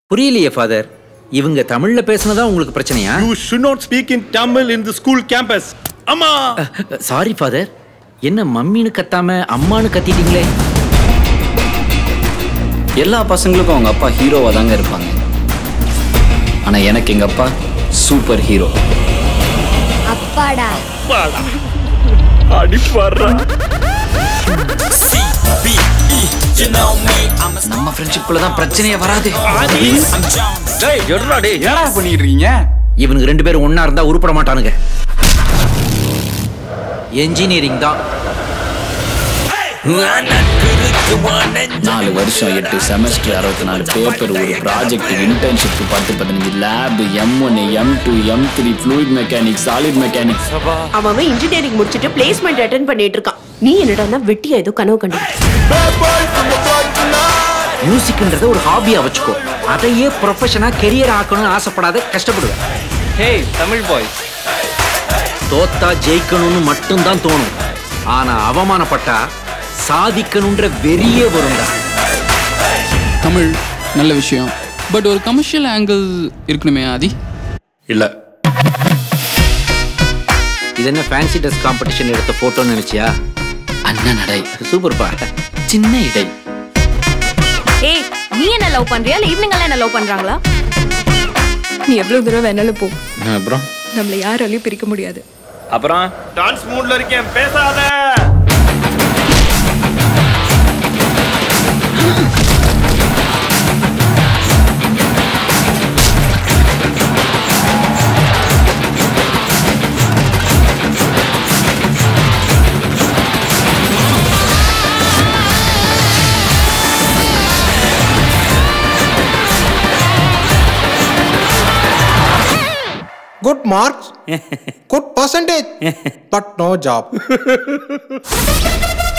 புரியலையே ஃபாதர் இவங்க தமிழ்ல பேசுனதா உங்களுக்கு பிரச்சனையா You should not speak in Tamil in the school campus. Amma! Sorry father என்ன மம்மின்னு கத்தாம அம்மான்னு கத்திட்டீங்களே எல்லா பசங்களுக்கும் அவங்க அப்பா ஹீரோவா தாங்க இருப்பாங்க ஆனா எனக்கு எங்க அப்பா சூப்பர் ஹீரோ அப்பாடா அடிப்பாடுறா நம்ம ஃப்ரெண்ட்ஷிப்ல தான் பிரச்சனையே வராது டேய் எடுறா டேய் என்னடா பண்ணிட்டு இருக்கீங்க இவனுக்கு ரெண்டு பேரும் ஒண்ணா இருந்தா உருப்பட மாட்டானுங்க என்ஜினியரிங் தான் நாலு வருஷம் எட்டு செமஸ்டர் அறுபத்தி நாலு பேப்பர் ஒரு ப்ராஜெக்ட் இன்டர்ன்ஷிப் பத்து பதினஞ்சு lab M one M two M three fluid mechanics solid mechanics அவன் இன்ஜினியரிங் முடிச்சுட்டு பிளேஸ்மெண்ட் அட்டென்ட் பண்ணிட்டு இருக்கான் நீ என்னடா வெட்டியா ஏதோ கனவு கண்டு மியூசிக்ன்றத ஒரு ஹாபியா வச்சுக்கோ அதையே ப்ரொஃபஷனா கெரியர் ஆக்கணும்னு ஆசைப்படாத கஷ்டப்படுவேன் ஹேய் தமிழ் பாய் தோத்தா ஜெயிக்கணும்னு மட்டும்தான் தோணும் ஆனா அவமானப்பட்டா சாதிக்கணுன்ற வெறியே வரும்டா தமிழ் நல்ல விஷயம் பட் ஒரு கமர்ஷியல் ஆங்கிள் இருக்கணுமே ஆதி இல்ல இது என்ன ஃபேன்சி ட்ரெஸ் காம்படிஷன் எடுத்த போட்டோன்னு நினைச்சியா அண்ணன் நடை சூப்பர்ப்பா சின்ன இடை ஏய் நீ என்ன லவ் பண்றியா இல்ல ஈவினிங் எல்லாம் என்ன லவ் பண்றாங்களா நீ எவ்வளவு தூரம் வேணாலும் போ அப்புறம் நம்மளை யாராலையும் பிரிக்க முடியாது அப்புறம் டான்ஸ் மூட்ல இருக்கேன் பேசாத Good marks, good percentage, but no job.